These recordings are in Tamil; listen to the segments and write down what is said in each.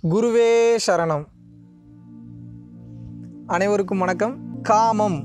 குருவே சரணம் அனைவருக்கும் வணக்கம் காமம்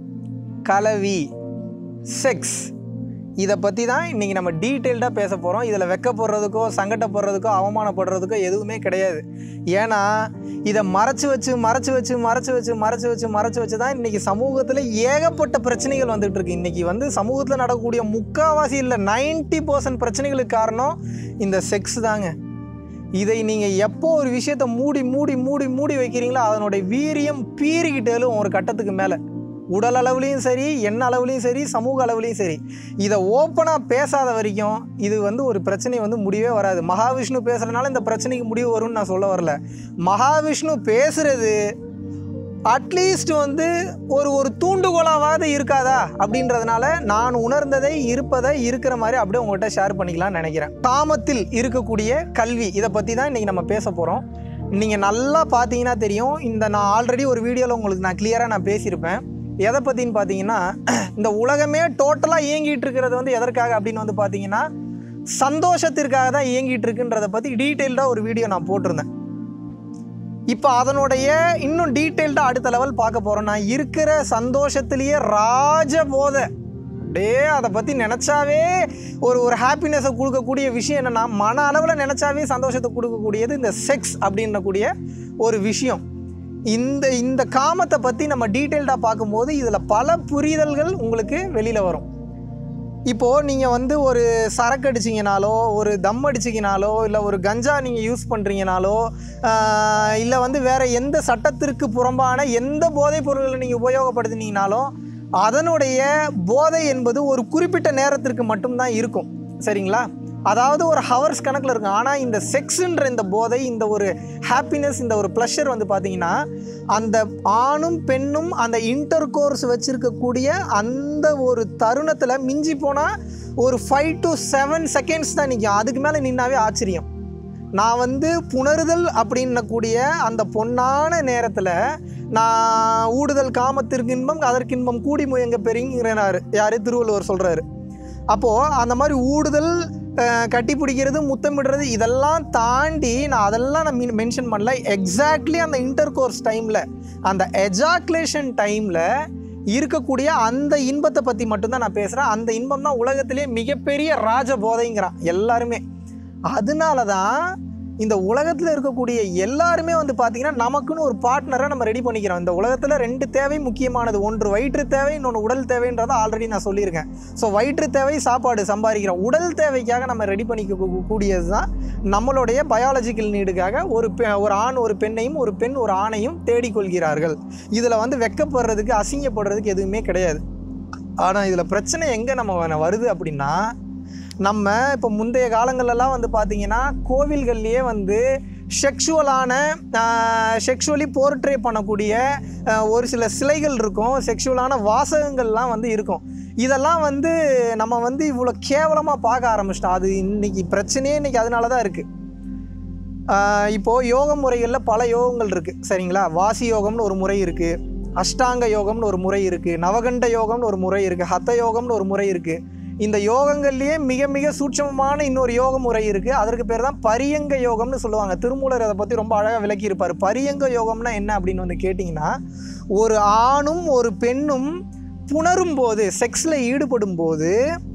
கலவி செக்ஸ் இதை பற்றி தான் இன்றைக்கி நம்ம டீட்டெயில்டாக பேச போகிறோம் இதில் வெக்கப்படுறதுக்கோ சங்கடப்படுறதுக்கோ அவமானப்படுறதுக்கோ எதுவுமே கிடையாது ஏன்னா இதை மறைச்சு வச்சு மறைச்சு வச்சு மறைச்சு வச்சு மறைச்சு வச்சு மறைச்சு வச்சு தான் இன்றைக்கி சமூகத்தில் ஏகப்பட்ட பிரச்சனைகள் வந்துட்டு இருக்கு இன்றைக்கி வந்து சமூகத்தில் நடக்கக்கூடிய முக்காவாசி இல்லை நைன்ட்டி பர்சன்ட் பிரச்சனைகளுக்கு காரணம் இந்த செக்ஸ் தாங்க இதை நீங்கள் எப்போ ஒரு விஷயத்தை மூடி மூடி மூடி மூடி வைக்கிறீங்களோ அதனுடைய வீரியம் பீறிக்கிட்டேலும் ஒரு கட்டத்துக்கு மேலே உடல் அளவுலேயும் சரி எண்ண அளவுலேயும் சரி சமூக அளவுலேயும் சரி இதை ஓப்பனாக பேசாத வரைக்கும் இது வந்து ஒரு பிரச்சனை வந்து முடிவே வராது மகாவிஷ்ணு பேசுகிறனால இந்த பிரச்சனைக்கு முடிவு வரும்னு நான் சொல்ல வரல மகாவிஷ்ணு பேசுகிறது அட்லீஸ்ட் வந்து ஒரு ஒரு தூண்டுகோலாவது இருக்காதா அப்படின்றதுனால நான் உணர்ந்ததை இருப்பதை இருக்கிற மாதிரி அப்படியே உங்கள்கிட்ட ஷேர் பண்ணிக்கலாம்னு நினைக்கிறேன் காமத்தில் இருக்கக்கூடிய கல்வி இதை பற்றி தான் இன்றைக்கி நம்ம பேச போகிறோம் நீங்கள் நல்லா பார்த்தீங்கன்னா தெரியும் இந்த நான் ஆல்ரெடி ஒரு வீடியோவில் உங்களுக்கு நான் கிளியராக நான் பேசியிருப்பேன் எதை பற்றின்னு பார்த்தீங்கன்னா இந்த உலகமே டோட்டலாக இயங்கிட்டு இருக்கிறது வந்து எதற்காக அப்படின்னு வந்து பார்த்தீங்கன்னா சந்தோஷத்திற்காக தான் இயங்கிட்டு இருக்குன்றதை பற்றி டீட்டெயில்டாக ஒரு வீடியோ நான் போட்டிருந்தேன் இப்போ அதனுடைய இன்னும் டீட்டெயில்டாக அடுத்த லெவல் பார்க்க போகிறோம் நான் இருக்கிற சந்தோஷத்திலேயே ராஜ போதை அப்படியே அதை பற்றி நினச்சாவே ஒரு ஒரு ஹாப்பினஸை கொடுக்கக்கூடிய விஷயம் என்னென்னா மன அளவில் நினச்சாவே சந்தோஷத்தை கொடுக்கக்கூடியது இந்த செக்ஸ் அப்படின்னக்கூடிய ஒரு விஷயம் இந்த இந்த காமத்தை பற்றி நம்ம டீட்டெயில்டாக பார்க்கும்போது இதில் பல புரிதல்கள் உங்களுக்கு வெளியில் வரும் இப்போது நீங்கள் வந்து ஒரு சரக்கு அடிச்சிங்கனாலோ ஒரு தம் அடிச்சிங்கனாலோ இல்லை ஒரு கஞ்சா நீங்கள் யூஸ் பண்ணுறீங்கனாலோ இல்லை வந்து வேறு எந்த சட்டத்திற்கு புறம்பான எந்த போதைப் பொருட்களை நீங்கள் உபயோகப்படுத்தினீங்கனாலும் அதனுடைய போதை என்பது ஒரு குறிப்பிட்ட நேரத்திற்கு மட்டும்தான் இருக்கும் சரிங்களா அதாவது ஒரு ஹவர்ஸ் கணக்கில் இருக்கும் ஆனால் இந்த செக்ஸுன்ற இந்த போதை இந்த ஒரு ஹாப்பினஸ் இந்த ஒரு ப்ளஷர் வந்து பார்த்தீங்கன்னா அந்த ஆணும் பெண்ணும் அந்த இன்டர் கோர்ஸ் வச்சுருக்கக்கூடிய அந்த ஒரு தருணத்தில் மிஞ்சி போனால் ஒரு ஃபைவ் டு செவன் செகண்ட்ஸ் தான் நிற்கும் அதுக்கு மேலே நின்னாவே ஆச்சரியம் நான் வந்து புணருதல் அப்படின்னக்கூடிய அந்த பொன்னான நேரத்தில் நான் ஊடுதல் காமத்திற்கு இன்பம் அதற்கு இன்பம் கூடி முயங்க பெருங்கிறாரு யார் திருவள்ளுவர் சொல்கிறாரு அப்போது அந்த மாதிரி ஊடுதல் அஹ், கட்டி பிடிக்கிறது முத்தமிடுறது இதெல்லாம் தாண்டி நான் அதெல்லாம் நான் மென்ஷன் பண்ணல எக்ஸாக்ட்லி அந்த இன்டர் கோர்ஸ் டைமில் அந்த எஜாக்குலேஷன் டைமில் இருக்கக்கூடிய அந்த இன்பத்தை பற்றி மட்டும்தான் நான் பேசுகிறேன் அந்த இன்பம் தான் உலகத்திலே மிகப்பெரிய ராஜ போதைங்கிறான் எல்லாருமே அதனால தான் இந்த உலகத்தில் இருக்கக்கூடிய எல்லாருமே வந்து பார்த்தீங்கன்னா நமக்குன்னு ஒரு பார்ட்னரை நம்ம ரெடி பண்ணிக்கிறோம் இந்த உலகத்தில் ரெண்டு தேவை முக்கியமானது ஒன்று வயிற்று தேவை இன்னொன்று உடல் தேவைன்றதை ஆல்ரெடி நான் சொல்லியிருக்கேன் ஸோ வயிற்று தேவை சாப்பாடு சம்பாதிக்கிறோம் உடல் தேவைக்காக நம்ம ரெடி பண்ணிக்க கூ- கூடியது தான் நம்மளுடைய பயாலஜிக்கல் நீடுக்காக ஒரு பெ- ஒரு ஆண் ஒரு பெண்ணையும் ஒரு பெண் ஒரு ஆணையும் தேடிக்கொள்கிறார்கள் இதில் வந்து வெக்கப்படுறதுக்கு அசிங்கப்படுறதுக்கு எதுவுமே கிடையாது ஆனால் இதில் பிரச்சனை எங்கே நம்ம வ- வருது அப்படின்னா நம்ம இப்போ முந்தைய காலங்கள்லாம் வந்து பார்த்தீங்கன்னா கோவில்கள்லேயே வந்து செக்ஷுவலான செக்ஷுவலி போர்ட்ரே பண்ணக்கூடிய ஆஹ், ஒரு சில சிலைகள் இருக்கும் செக்ஷுவலான வாசகங்கள்லாம் வந்து இருக்கும் இதெல்லாம் வந்து நம்ம வந்து இவ்வளோ கேவலமாக பார்க்க ஆரம்பிச்சிட்டோம் அது இன்னைக்கு பிரச்சனையே இன்னைக்கு அதனால தான் இருக்குது இப்போது யோக முறைகளில் பல யோகங்கள் இருக்குது சரிங்களா வாசி யோகம்னு ஒரு முறை இருக்குது அஷ்டாங்க யோகம்னு ஒரு முறை இருக்குது நவகண்ட யோகம்னு ஒரு முறை இருக்குது ஹத்த யோகம்னு ஒரு முறை இருக்குது இந்த யோகங்கள்லேயே மிக மிக சூட்சமமான இன்னொரு யோக முறை இருக்குது அதற்கு பேர் தான் பரியங்க யோகம்னு சொல்லுவாங்க திருமூலர் அதை பற்றி ரொம்ப அழகாக விளக்கியிருப்பார் பரியங்க யோகம்னா என்ன அப்படின்னு வந்து கேட்டிங்கன்னா ஒரு ஆணும் ஒரு பெண்ணும் புணரும் போது செக்ஸில் ஈடுபடும் போது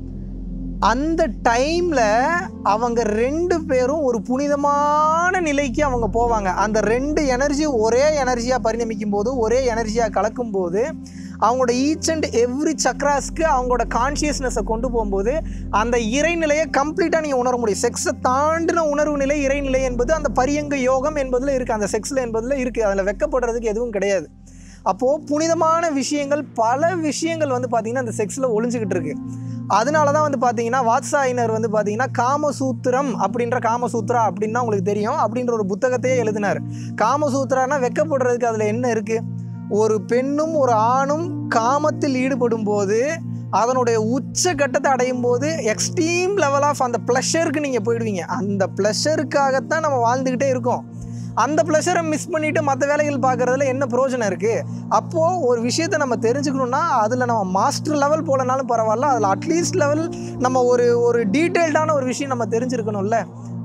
அந்த டைமில் அவங்க ரெண்டு பேரும் ஒரு புனிதமான நிலைக்கு அவங்க போவாங்க அந்த ரெண்டு எனர்ஜி ஒரே எனர்ஜியாக பரிணமிக்கும் போது ஒரே எனர்ஜியாக கலக்கும் போது அவங்களோட ஈச் அண்ட் எவ்ரி சக்ராஸ்க்கு அவங்களோட கான்ஷியஸ்னஸை கொண்டு போகும்போது அந்த இறைநிலையை கம்ப்ளீட்டாக நீங்கள் உணர முடியும் செக்ஸை தாண்டின உணர்வு நிலை இறைநிலை என்பது அந்த பரியங்க யோகம் என்பதில் இருக்குது அந்த செக்ஸில் என்பதில் இருக்குது அதில் வெக்கப்படுறதுக்கு எதுவும் கிடையாது அப்போது புனிதமான விஷயங்கள் பல விஷயங்கள் வந்து பார்த்திங்கன்னா அந்த செக்ஸில் ஒளிஞ்சுக்கிட்டு இருக்கு அதனால தான் வந்து பார்த்தீங்கன்னா வாத்சாயினர் வந்து பார்த்தீங்கன்னா காமசூத்திரம் அப்படின்ற காமசூத்ரா அப்படின்னா உங்களுக்கு தெரியும் அப்படின்ற ஒரு புத்தகத்தையே எழுதினார் காமசூத்ரானா வெக்கப்படுறதுக்கு அதில் என்ன இருக்குது ஒரு பெண்ணும் ஒரு ஆணும் காமத்தில் ஈடுபடும் போது அதனுடைய உச்ச கட்டத்தை அடையும் போது எக்ஸ்ட்ரீம் லெவல் ஆஃப் அந்த ப்ளஷருக்கு நீங்கள் போயிடுவீங்க அந்த ப்ளஷருக்காகத்தான் நம்ம வாழ்ந்துக்கிட்டே இருக்கோம் அந்த ப்ளஷரை மிஸ் பண்ணிவிட்டு மற்ற வேலைகள் பார்க்குறதுல என்ன பிரயோஜனம் இருக்குது அப்போது ஒரு விஷயத்தை நம்ம தெரிஞ்சுக்கணுன்னா அதில் நம்ம மாஸ்டர் லெவல் போலனாலும் பரவாயில்ல அதில் அட்லீஸ்ட் லெவல் நம்ம ஒரு ஒரு டீட்டெயில்டான ஒரு விஷயம் நம்ம தெரிஞ்சிருக்கணும்ல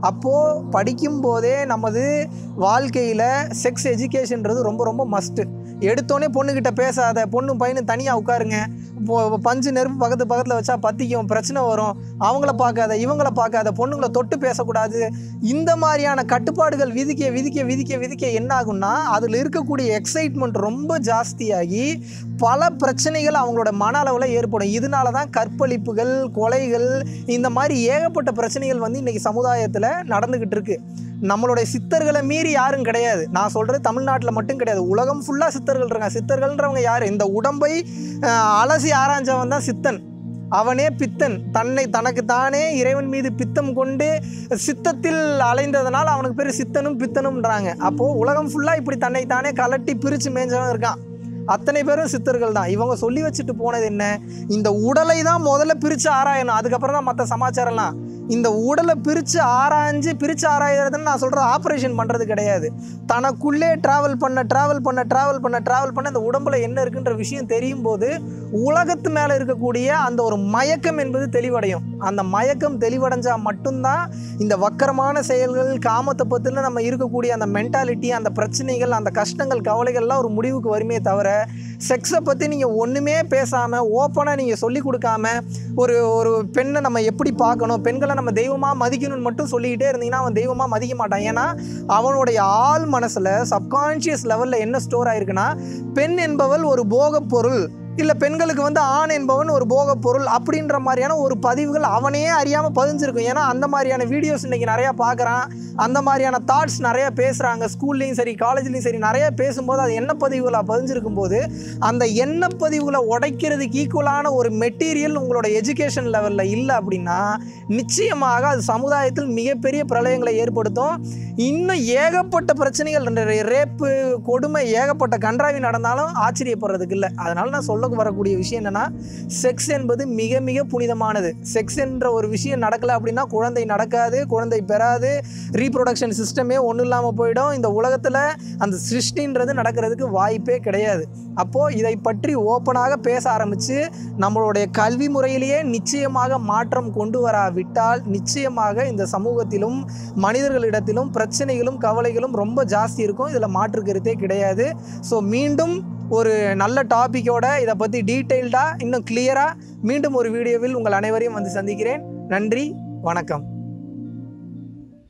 அப்போது படிக்கும்போதே நமது வாழ்க்கையில் செக்ஸ் எஜுகேஷன்றது ரொம்ப ரொம்ப மஸ்ட்டு எடுத்தோடனே பொண்ணுக்கிட்ட பேசாத பொண்ணு பையனு தனியாக உட்காருங்க இப்போ பஞ்சு நெருப்பு பக்கத்து பக்கத்தில் வச்சா பற்றிக்கும் பிரச்சனை வரும் அவங்கள பார்க்காத இவங்கள பார்க்காத பொண்ணுங்களை தொட்டு பேசக்கூடாது இந்த மாதிரியான கட்டுப்பாடுகள் விதிக்க விதிக்க விதிக்க விதிக்க என்ன ஆகும்னா அதில் இருக்கக்கூடிய எக்ஸைட்மெண்ட் ரொம்ப ஜாஸ்தியாகி பல பிரச்சனைகள் அவங்களோட மன அளவில் ஏற்படும் இதனால தான் கற்பழிப்புகள் கொலைகள் இந்த மாதிரி ஏகப்பட்ட பிரச்சனைகள் வந்து இன்றைக்கி சமுதாயத்தில் நடந்துக்கிட்டு இருக்கு நம்மளுடைய சித்தர்களை மீறி யாரும் கிடையாது நான் சொல்கிறது தமிழ்நாட்டில் மட்டும் கிடையாது உலகம் ஃபுல்லாக சித்தர்கள் இருக்காங்க சித்தர்கள்ன்றவங்க யார் இந்த உடம்பை அஹ், அலசி ஆராய்ஞ்சவன் தான் சித்தன் அவனே பித்தன் தன்னை தனக்கு தானே இறைவன் மீது பித்தம் கொண்டு சித்தத்தில் அலைந்ததனால் அவனுக்கு பேர் சித்தனும் பித்தனும்ன்றாங்க அப்போது உலகம் ஃபுல்லாக இப்படி தன்னை தானே கலட்டி பிரித்து மேய்ஞ்சவன் இருக்கான் அத்தனை பேரும் சித்தர்கள் தான் இவங்க சொல்லி வச்சுட்டு போனது என்ன இந்த உடலை தான் முதல்ல பிரித்து ஆராயணும் அதுக்கப்புறம் தான் மற்ற சமாச்சாரம்லாம் இந்த உடலை பிரித்து ஆராய்ஞ்சு பிரித்து ஆராயறதுன்னு நான் சொல்கிற ஆப்ரேஷன் பண்ணுறது கிடையாது தனக்குள்ளே ட்ராவல் பண்ண ட்ராவல் பண்ண ட்ராவல் பண்ண ட்ராவல் பண்ண இந்த உடம்புல என்ன இருக்குன்ற விஷயம் தெரியும் போது உலகத்து மேலே இருக்கக்கூடிய அந்த ஒரு மயக்கம் என்பது தெளிவடையும் அந்த மயக்கம் தெளிவடைஞ்சால் மட்டும்தான் இந்த வக்கரமான செயல்கள் காமத்தை பற்றின நம்ம இருக்கக்கூடிய அந்த மென்டாலிட்டி அந்த பிரச்சனைகள் அந்த கஷ்டங்கள் கவலைகள்லாம் ஒரு முடிவுக்கு வருமே தவிர செக்ஸை பற்றி நீங்கள் ஒன்றுமே பேசாமல் ஓப்பனாக நீங்கள் சொல்லி கொடுக்காம ஒரு ஒரு பெண்ணை நம்ம எப்படி பார்க்கணும் பெண்களை நம்ம தெய்வமாக மதிக்கணும்னு மட்டும் சொல்லிக்கிட்டே இருந்தீங்கன்னா அவன் தெய்வமாக மதிக்க மாட்டான் ஏன்னா அவனுடைய ஆள் மனசில் சப்கான்ஷியஸ் லெவலில் என்ன ஸ்டோர் ஆயிருக்குன்னா பெண் என்பவள் ஒரு போகப் பொருள் இல்லை பெண்களுக்கு வந்து ஆண் என்பவன் ஒரு போகப் பொருள் அப்படின்ற மாதிரியான ஒரு பதிவுகள் அவனே அறியாமல் பதிஞ்சிருக்கும் ஏன்னா அந்த மாதிரியான வீடியோஸ் இன்றைக்கி நிறையா பார்க்குறான் அந்த மாதிரியான தாட்ஸ் நிறையா பேசுகிறாங்க ஸ்கூல்லையும் சரி காலேஜ்லேயும் சரி நிறைய பேசும்போது அது எண்ண பதிவுகளாக பதிஞ்சிருக்கும் போது அந்த எண்ண பதிவுகளை உடைக்கிறதுக்கு ஈக்குவலான ஒரு மெட்டீரியல் உங்களோட எஜுகேஷன் லெவலில் இல்லை அப்படின்னா நிச்சயமாக அது சமுதாயத்தில் மிகப்பெரிய பிரளயங்களை ஏற்படுத்தும் இன்னும் ஏகப்பட்ட பிரச்சனைகள் ரேப்பு கொடுமை ஏகப்பட்ட கன்றாவி நடந்தாலும் ஆச்சரியப்படுறதுக்கு இல்லை அதனால நான் சொல்ல வரக்கூடிய விஷயம் என்னன்னா செக்ஸ் என்பது மிக மிக புனிதமானது செக்ஸ் என்ற ஒரு விஷயம் நடக்கல அப்படின்னா குழந்தை நடக்காது குழந்தை பெறாது ரீப்ரொடக்ஷன் சிஸ்டமே ஒன்றும் இல்லாமல் போயிடும் இந்த உலகத்தில் அந்த சிருஷ்டின்றது நடக்கிறதுக்கு வாய்ப்பே கிடையாது அப்போது இதை பற்றி ஓப்பனாக பேச ஆரம்பித்து நம்மளுடைய கல்வி முறையிலேயே நிச்சயமாக மாற்றம் கொண்டு வராவிட்டால் நிச்சயமாக இந்த சமூகத்திலும் மனிதர்களிடத்திலும் பிரச்சனைகளும் கவலைகளும் ரொம்ப ஜாஸ்தி இருக்கும் இதில் மாற்று கருத்தே கிடையாது ஸோ மீண்டும் ஒரு நல்ல டாப்பிக்கோட இதை பற்றி டீட்டெயில்டாக இன்னும் கிளியராக மீண்டும் ஒரு வீடியோவில் உங்கள் அனைவரையும் வந்து சந்திக்கிறேன் நன்றி வணக்கம்